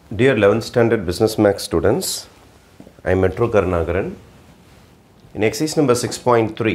Dear 11th standard business max students, I am Metro Karnagaran. In exercise number 6.3,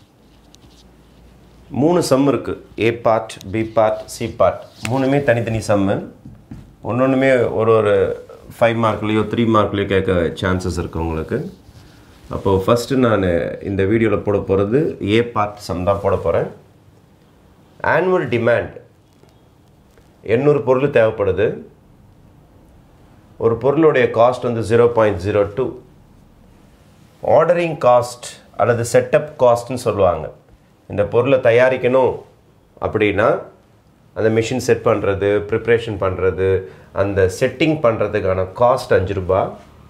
மூணு sum இருக்குது A part B part C part மூணுமே தனித்தனி சம்மு ஒன்று ஒன்றுமே ஒரு ஒரு ஃபைவ் மார்க்லேயோ த்ரீ மார்க்லேயோ கேட்க சான்சஸ் இருக்குது உங்களுக்கு அப்போது ஃபஸ்ட்டு நான் இந்த வீடியோவில் போட போகிறது ஏ பார்ட் சம் தான் போட போகிறேன் ஆனுவல் டிமாண்ட் எண்ணூறு பொருள் தேவைப்படுது ஒரு பொருளுடைய காஸ்ட் வந்து zero point zero two ordering cost அல்லது செட்டப் காஸ்ட்னு சொல்லுவாங்க இந்த பொருளை தயாரிக்கணும் அப்படின்னா அந்த மிஷின் செட் பண்ணுறது ப்ரிப்ரேஷன் பண்ணுறது அந்த செட்டிங் பண்ணுறதுக்கான காஸ்ட் அஞ்சு ரூபா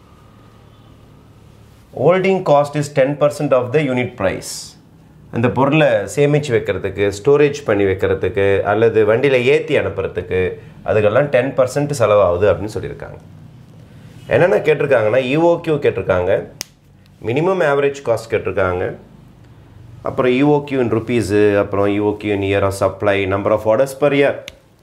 holding cost is ten percent of the unit price அந்த பொருளை சேமித்து வைக்கிறதுக்கு ஸ்டோரேஜ் பண்ணி வைக்கிறதுக்கு அல்லது வண்டியில் ஏற்றி அனுப்புறதுக்கு அதுக்கெல்லாம் டென் பர்சன்ட் செலவாகுது அப்படின்னு சொல்லியிருக்காங்க என்னென்ன கேட்டிருக்காங்கன்னா இஓக்யூ கேட்டிருக்காங்க மினிமம் ஆவரேஜ் காஸ்ட் கேட்டிருக்காங்க அப்புறம் இஓக்யூ இன் ருபீஸு அப்புறம் EOQ in year of supply number of orders per year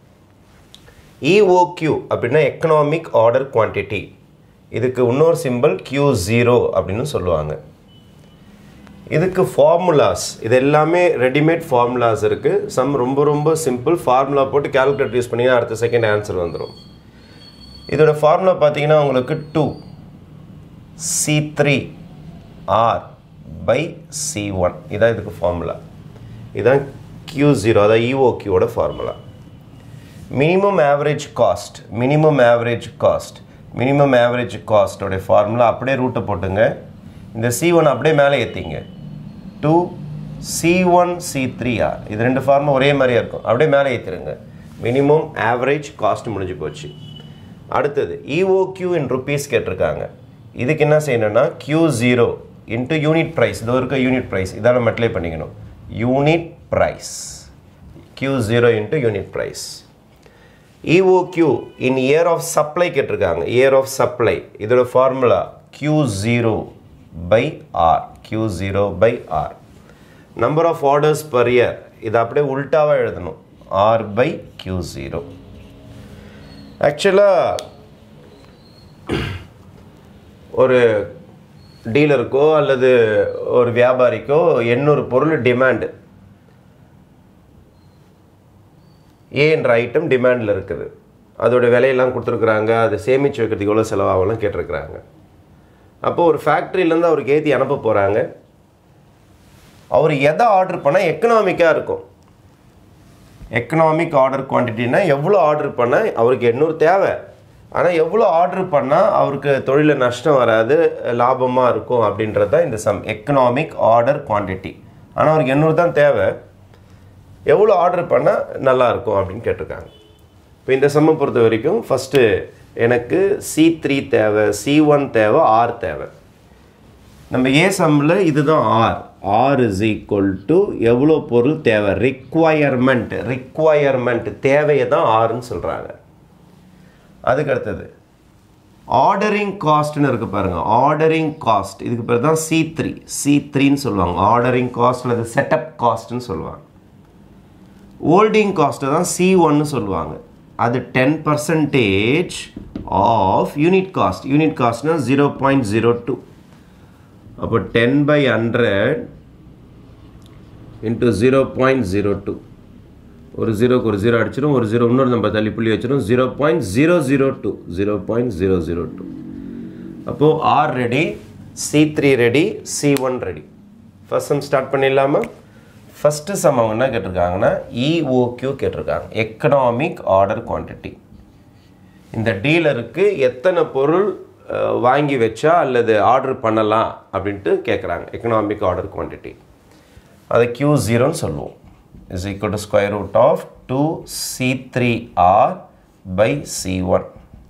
EOQ அப்படின்னா எக்கனாமிக் ஆர்டர் குவான்டிட்டி இதுக்கு இன்னொரு சிம்பிள் கியூ ஜீரோ அப்படின்னு சொல்லுவாங்க இதுக்கு ஃபார்முலாஸ் இது எல்லாமே ரெடிமேட் ஃபார்முலாஸ் இருக்குது சம் ரொம்ப ரொம்ப சிம்பிள் ஃபார்முலா போட்டு கேல்குலேட்டர் யூஸ் பண்ணிங்கன்னா அடுத்த செகண்ட் ஆன்சர் வந்துடும் இதோட ஃபார்முலா பார்த்தீங்கன்னா உங்களுக்கு two C three R by C one இதான் இதுக்கு ஃபார்முலா இதுதான் கியூ ஜீரோ அதாவது இஓக்யூவோட formula minimum average cost minimum average cost minimum average காஸ்ட்டோடைய ஃபார்முலா அப்படியே ரூட்டை போட்டுங்க இந்த சி ஒன் அப்படியே மேலே ஏற்றிங்க two C one C three R இது ரெண்டு ஃபார்மும் ஒரே மாதிரியா இருக்கும் அப்படியே மேலே ஏற்றிருங்க மினிமம் ஆவரேஜ் காஸ்ட் முடிஞ்சு போச்சு அடுத்தது இஓக்யூ இன் ருபீஸ் கேட்டிருக்காங்க இதுக்கு என்ன செய்யணும்னா Q zero into unit price இதோ இருக்க யூனிட் ப்ரைஸ் இதான் நம்ம அப்ளை பண்ணிக்கணும் unit price Q zero into unit price EOQ in year of supply கேட்டிருக்காங்க இயர் ஆஃப் சப்ளை இதோட formula Q zero by R Q zero by R number of orders per year இதை அப்படியே உல்ட்டாவாக எழுதணும் R by Q zero ஆக்சுவலாக ஒரு டீலருக்கோ அல்லது ஒரு வியாபாரிக்கோ எண்ணூறு பொருள் டிமாண்டு ஏ என்ற ஐட்டம் டிமாண்டில் இருக்குது அதோட விலையெல்லாம் கொடுத்துருக்குறாங்க அதை சேமித்து வைக்கிறதுக்கு எவ்வளோ செலவாகலாம் கேட்டிருக்கிறாங்க அப்போது ஒரு ஃபேக்ட்ரியிலேருந்து அவருக்கு ஏற்றி அனுப்ப போகிறாங்க அவர் எதை ஆர்டர் பண்ணால் எக்கனாமிக்காக இருக்கும் எக்கனாமிக் ஆர்டர் குவான்டிட்டினா எவ்வளோ ஆர்டர் பண்ணால் அவருக்கு எண்ணூறு தேவை ஆனால் எவ்வளோ ஆர்டர் பண்ணால் அவருக்கு தொழிலில் நஷ்டம் வராது லாபமாக இருக்கும் அப்படின்றது தான் இந்த சம் எக்கனாமிக் ஆர்டர் குவான்டிட்டி ஆனால் அவருக்கு எண்ணூறு தான் தேவை எவ்வளோ ஆர்டர் பண்ணால் நல்லாயிருக்கும் அப்படின்னு கேட்டிருக்காங்க இப்போ இந்த சம்மை பொறுத்த வரைக்கும் ஃபஸ்ட்டு எனக்கு சி த்ரீ தேவை சி ஒன் தேவை ஆர் தேவை நம்ம ஏ சம்மில் இதுதான் R R is equal to எவ்வளோ பொருள் தேவை ரிக்வயர்மெண்ட் ரிக்வயர்மெண்ட் தேவையை தான் ஆறுன்னு சொல்கிறாங்க அதுக்கு அடுத்தது ஆர்டரிங் காஸ்ட்னு இருக்கு பாருங்க ஆர்டரிங் காஸ்ட் இதுக்கு பேர் தான் சி த்ரீ சி த்ரீன்னு சொல்லுவாங்க ஆர்டரிங் காஸ்ட் அல்லது செட்டப் காஸ்ட்னு சொல்லுவாங்க ஹோல்டிங் காஸ்ட்டை தான் சி ஒன்னு சொல்லுவாங்க அது ten percentage of unit cost unit காஸ்ட்னா ஜீரோ பாயிண்ட் ஜீரோ டூ அப்போ ten by hundred into zero point zero two ஒரு ஜீரோக்கு ஒரு ஜீரோ அடிச்சிடும் ஒரு ஜீரோ இன்னொரு நம்பர் தள்ளி புள்ளி வச்சிடும் zero point zero zero two zero point zero zero two அப்போது R ready C three ready C one ready first sum start பண்ணிடலாமா ஃபஸ்ட்டு சம் அவங்க என்ன கேட்டிருக்காங்கன்னா இஓக்யூ கேட்டிருக்காங்க எக்கனாமிக் ஆர்டர் குவான்டிட்டி இந்த டீலருக்கு எத்தனை பொருள் வாங்கி வச்சா அல்லது ஆர்டர் பண்ணலாம் அப்படின்ட்டு கேட்குறாங்க எக்கனாமிக் ஆர்டர் குவான்டிட்டி அதை கியூ ஜீரோன்னு சொல்லுவோம் is equal to square root of two C three R by C one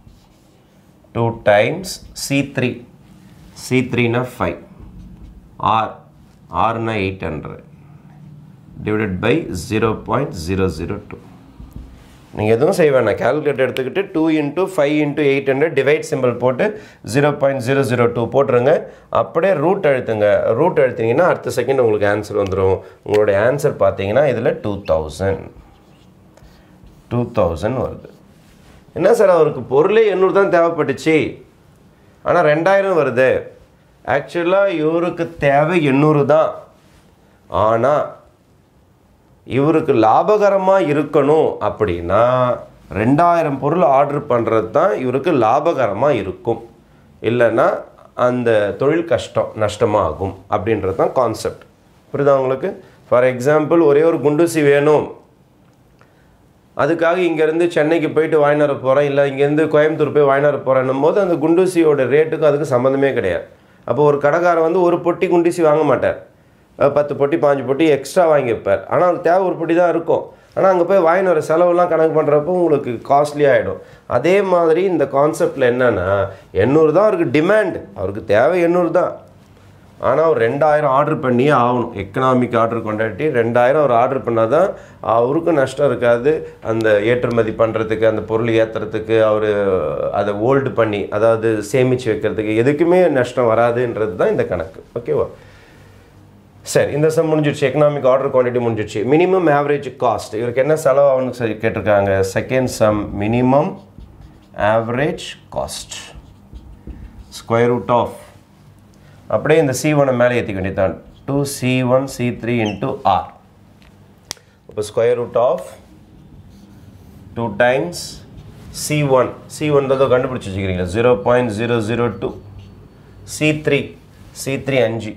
two times C three C த்ரீனா ஃபைவ் ஆர் ஆர்னா eight hundred divided by zero point zero zero two நீங்கள் எதுவும் செய்ய வேணாம் calculator எடுத்துக்கிட்டு two into five into eight hundred divide symbol போட்டு zero point zero zero two போட்டுருங்க அப்படியே ரூட் அழுத்துங்க ரூட் அழுத்திங்கன்னா அடுத்த செகண்ட் உங்களுக்கு ஆன்சர் வந்துடும் உங்களுடைய ஆன்சர் பார்த்தீங்கன்னா இதில் டூ தௌசண்ட் டூ தௌசண்ட் வருது என்ன சார் அவருக்கு பொருளே எண்ணூறு தான் தேவைப்பட்டுச்சு ஆனால் ரெண்டாயிரம் வருது ஆக்சுவலாக இவருக்கு தேவை எண்ணூறு தான் ஆனால் இவருக்கு லாபகரமாக இருக்கணும் அப்படின்னா ரெண்டாயிரம் பொருள் ஆர்டர் பண்ணுறது தான் இவருக்கு லாபகரமாக இருக்கும் இல்லைன்னா அந்த தொழில் கஷ்டம் நஷ்டமாகும் அப்படின்றது தான் கான்செப்ட் புரியுதா உங்களுக்கு ஃபார் எக்ஸாம்பிள் ஒரே ஒரு குண்டூசி வேணும் அதுக்காக இங்கேருந்து சென்னைக்கு போயிட்டு வாங்கிட்டு வர போகிறேன் இல்லை இங்கேருந்து கோயம்புத்தூர் போய் வாங்கிட்டு வர போகிறேன்னும் போது அந்த குண்டூசியோட ரேட்டுக்கும் அதுக்கு சம்மந்தமே கிடையாது அப்போ ஒரு கடைக்காரன் வந்து ஒரு பொட்டி குண்டூசி வாங்க மாட்டார் அஹ் பத்து பொட்டி பாஞ்சு பொட்டி எக்ஸ்ட்ரா வாங்கி வைப்பார் ஆனால் அது தேவை ஒரு பொட்டி தான் இருக்கும் ஆனால் அங்கே போய் வாங்கிட்டு வர செலவுலாம் கணக்கு பண்ணுறப்போ உங்களுக்கு காஸ்ட்லி ஆகிடும் அதே மாதிரி இந்த கான்செப்டில் என்னென்னா எண்ணூறு தான் அவருக்கு டிமாண்ட் அவருக்கு தேவை எண்ணூறு தான் ஆனால் அவர் ரெண்டாயிரம் ஆர்டர் பண்ணியே ஆகணும் எக்கனாமிக் ஆர்டர் கொண்டாட்டி ரெண்டாயிரம் அவர் ஆர்டர் பண்ணால் தான் அவருக்கும் நஷ்டம் இருக்காது அந்த ஏற்றுமதி பண்ணுறதுக்கு அந்த பொருள் ஏற்றுறதுக்கு அவர் அதை ஓல்டு பண்ணி அதாவது சேமித்து வைக்கிறதுக்கு எதுக்குமே நஷ்டம் வராதுன்றது தான் இந்த கணக்கு ஓகேவா சரி இந்த சம் முடிஞ்சிடுச்சு எக்கனாமிக் ஆர்டர் குவான்டிட்டி முடிஞ்சிடுச்சு மினிமம் ஆவரேஜ் காஸ்ட் இவருக்கு என்ன செலவு ஆகும்னு சரி கேட்டிருக்காங்க second sum minimum average cost square root of அப்படியே இந்த சி ஒனை மேலே ஏற்றிக்க வேண்டியதான் two C one C three into R இப்போ square root of two times C one C ஒன்றதோ கண்டுபிடிச்சி வச்சுக்கிறீங்களா zero point zero zero two C three C three அஞ்சு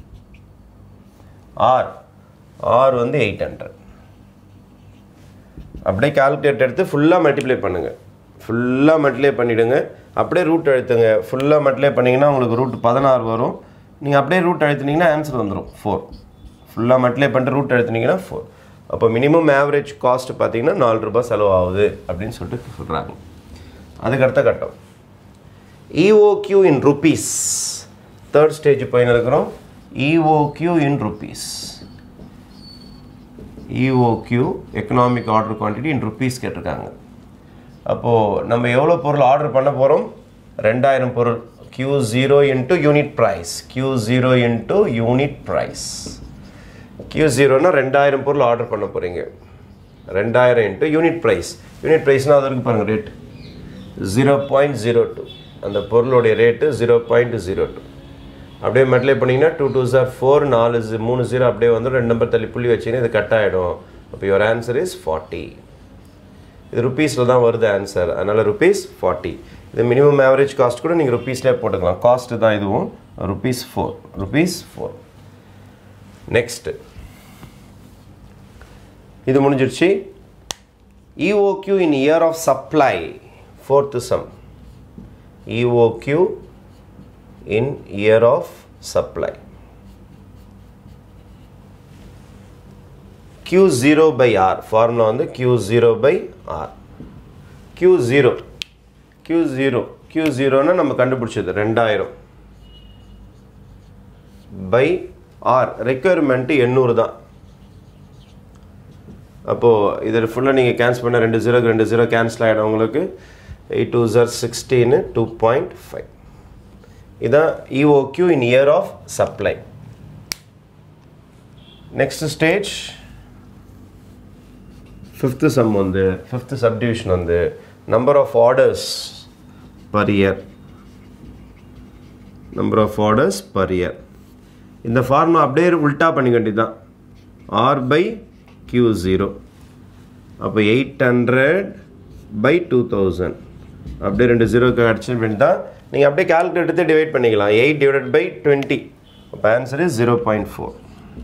ஆர் ஆர் வந்து எயிட் ஹண்ட்ரட் அப்படியே கால்குலேட் எடுத்து ஃபுல்லாக மல்டிப்ளை பண்ணுங்கள் ஃபுல்லாக மல்டிப்ளை பண்ணிவிடுங்க அப்படியே ரூட் அழுத்துங்க ஃபுல்லாக மல்டிப்ளை பண்ணிங்கன்னா உங்களுக்கு ரூட் பதினாறு வரும் நீங்கள் அப்படியே ரூட் அழுத்துனீங்கன்னா ஆன்சர் வந்துடும் ஃபோர் ஃபுல்லாக மல்டிப்ளை பண்ணிட்டு ரூட் அழுத்துனீங்கன்னா ஃபோர் அப்போ மினிமம் ஆவரேஜ் காஸ்ட் பார்த்தீங்கன்னா நாலு ரூபாய் செலவாகுது அப்படின்னு சொல்லிட்டு சொல்கிறாங்க அதுக்கு அடுத்த கட்டம் EOQ in rupees third stage போயின்னு இருக்கிறோம் EOQ in rupees EOQ economic order quantity in rupees கேட்டிருக்காங்க அப்போது நம்ம எவ்வளோ பொருள் ஆர்டர் பண்ண போகிறோம் ரெண்டாயிரம் பொருள் Q zero into unit price Q zero into unit price Q ஜீரோனா ரெண்டாயிரம் பொருள் ஆர்டர் பண்ண போகிறீங்க ரெண்டாயிரம் இன்ட்டு யூனிட் ப்ரைஸ் யூனிட் ப்ரைஸ்னால் அது இருக்கு பாருங்கள் rate zero point zero two அந்த பொருளுடைய rate zero point zero two அப்படியே மல்டிப்ளை பண்ணிங்கன்னா டூ டூ சார் ஃபோர் நாலு ஜி- மூணு ஜீரோ அப்படியே வந்து ரெண்டு நம்பர் தள்ளி புள்ளி வச்சிங்கன்னா இது கட் ஆகிடும் அப்போ யுவர் ஆன்சர் இஸ் ஃபார்ட்டி இது ருப்பீஸில் தான் வருது ஆன்சர் அதனால் ருப்பீஸ் ஃபார்ட்டி இது மினிமம் ஆவரேஜ் காஸ்ட் கூட நீங்கள் ருப்பீஸ்லேயே போட்டுக்கலாம் காஸ்ட்டு தான் இதுவும் rupees four rupees four next இது முடிஞ்சிருச்சு EOQ in year of supply fourth sum EOQ in year of supply Q zero by R formula வந்து Q zero by R Q zero Q zero Q ஜீரோன்னா நம்ம கண்டுபிடிச்சது ரெண்டாயிரம் by R requirement எண்ணூறு தான் அப்போது இதில் ஃபுல்லாக நீங்கள் கேன்சல் பண்ண ரெண்டு ஜீரோக்கு ரெண்டு ஜீரோ கேன்சல் ஆகிடும் உங்களுக்கு எயிட் டூ ஜார் சிக்ஸ்டீனு டூ பாயிண்ட் ஃபைவ் இதான் EOQ in year of supply next stage fifth sum வந்து ஃபிஃப்த்து சப்டிவிஷன் வந்து number of orders per year number of orders per year இந்த ஃபார்மை அப்படியே உல்ட்டா பண்ணிக்க வேண்டியதுதான் ஆர் பை கியூ ஜீரோ அப்போ eight hundred by two thousand அப்படியே ரெண்டு ஜீரோக்கு அடிச்சு வேண்டியதான் நீங்கள் அப்படியே கால்குலேட் எடுத்து டிவைட் பண்ணிக்கலாம் எயிட் டிவைடட் பை டுவெண்ட்டி அப்போ answer is zero point four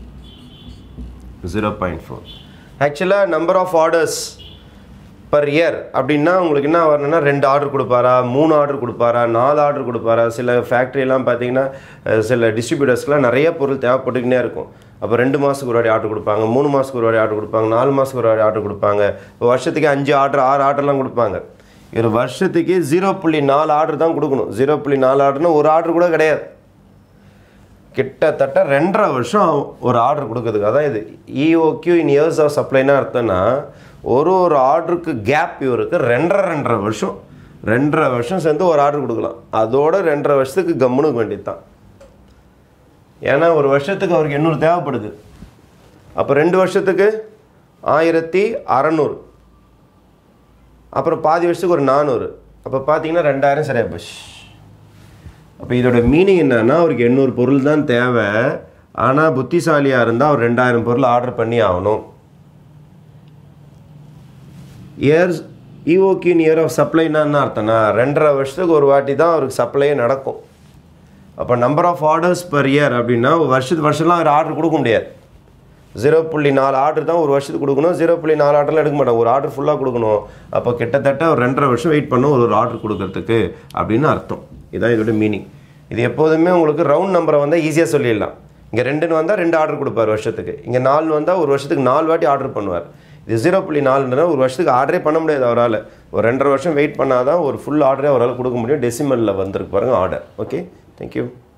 zero point four ஆக்சுவலாக number of orders per year அப்படின்னா உங்களுக்கு என்ன வரணும்னா ரெண்டு ஆர்டர் கொடுப்பாரா மூணு ஆர்டர் கொடுப்பாரா நாலு ஆர்டர் கொடுப்பாரா சில ஃபேக்ட்ரிலாம் பார்த்தீங்கன்னா அஹ், சில டிஸ்ட்ரிபியூட்டர்ஸ்க்குலாம் நிறைய பொருள் தேவைப்பட்டுக்கினே இருக்கும் அப்போ ரெண்டு மாதத்துக்கு ஒரு வாட்டி ஆர்டர் கொடுப்பாங்க மூணு மாதத்துக்கு ஒரு வாட்டி ஆர்டர் கொடுப்பாங்க நாலு மாதத்துக்கு ஒரு வாட்டி ஆர்டர் கொடுப்பாங்க இப்போ வருஷத்துக்கு அஞ்சு ஆர்டர் ஆறு ஆர்டர்லாம் கொடுப்பாங்க ஒரு வருஷத்துக்கு ஜீரோ புள்ளி நாலு ஆர்டர் தான் கொடுக்கணும் ஜீரோ புள்ளி நாலு ஆர்டர்னா ஒரு ஆர்டர் கூட கிடையாது கிட்டத்தட்ட ரெண்டரை வருஷம் ஆகும் ஒரு ஆர்டர் கொடுக்கறதுக்கு அதான் இது இஓக்யூ இன் இயர்ஸ் ஆஃப் சப்ளைனா அர்த்தம்னா ஒரு ஒரு ஆர்டருக்கு கேப் இவருக்கு ரெண்டரை ரெண்டரை வருஷம் ரெண்டரை வருஷம் சேர்ந்து ஒரு ஆர்டர் கொடுக்கலாம் அதோட ரெண்டரை வருஷத்துக்கு கம்முனுக்கு வேண்டியது தான் ஏன்னா ஒரு வருஷத்துக்கு அவருக்கு எண்ணூறு தேவைப்படுது அப்போ ரெண்டு வருஷத்துக்கு ஆயிரத்தி அறநூறு அப்புறம் பாதி வருஷத்துக்கு ஒரு நானூறு அப்போ பார்த்தீங்கன்னா ரெண்டாயிரம் சரியா போச்சு அப்போ இதோட மீனிங் என்னன்னா அவருக்கு எண்ணூறு பொருள் தான் தேவை ஆனால் புத்திசாலியாக இருந்தால் அவர் ரெண்டாயிரம் பொருள் ஆர்டர் பண்ணி ஆகணும் இயர்ஸ் இஓக்கின் இயர் ஆஃப் சப்ளைனா என்ன அர்த்தம்னா ரெண்டரை வருஷத்துக்கு ஒரு வாட்டி தான் அவருக்கு சப்ளையே நடக்கும் அப்போ number of orders per year அப்படின்னா ஒரு வருஷத்து வருஷம்லாம் அவர் ஆர்டர் கொடுக்க முடியாது ஜீரோ புள்ளி நாலு ஆர்டர் தான் ஒரு வருஷத்துக்கு கொடுக்கணும் ஜீரோ புள்ளி நாலு ஆர்டர்லாம் எடுக்க மாட்டாங்க ஒரு ஆர்டர் ஃபுல்லாக கொடுக்கணும் அப்போ கிட்டத்தட்ட ஒரு ரெண்டரை வருஷம் வெயிட் பண்ணும் ஒரு ஒரு ஆர்டர் கொடுக்கறதுக்கு அப்படின்னு அர்த்தம் இதுதான் இதோட மீனிங் இது எப்போதுமே உங்களுக்கு ரவுண்ட் நம்பரை வந்தால் ஈஸியாக சொல்லிடலாம் இங்கே ரெண்டுன்னு வந்தால் ரெண்டு ஆர்டர் கொடுப்பார் வருஷத்துக்கு இங்கே நாலு வந்தால் ஒரு வருஷத்துக்கு நாலு வாட்டி ஆர்டர் பண்ணுவார் இது ஜீரோ புள்ளி நாலுன்றா ஒரு வருஷத்துக்கு ஆர்டரே பண்ண முடியாது அவரால் ஒரு ரெண்டரை வருஷம் வெயிட் பண்ணாதான் ஒரு ஃபுல் ஆர்டரே அவரால் கொடுக்க முடியும் டெசிமலில் வந்திருக்கு பாருங்கள் ஆர்டர் ஓகே தேங்க்யூ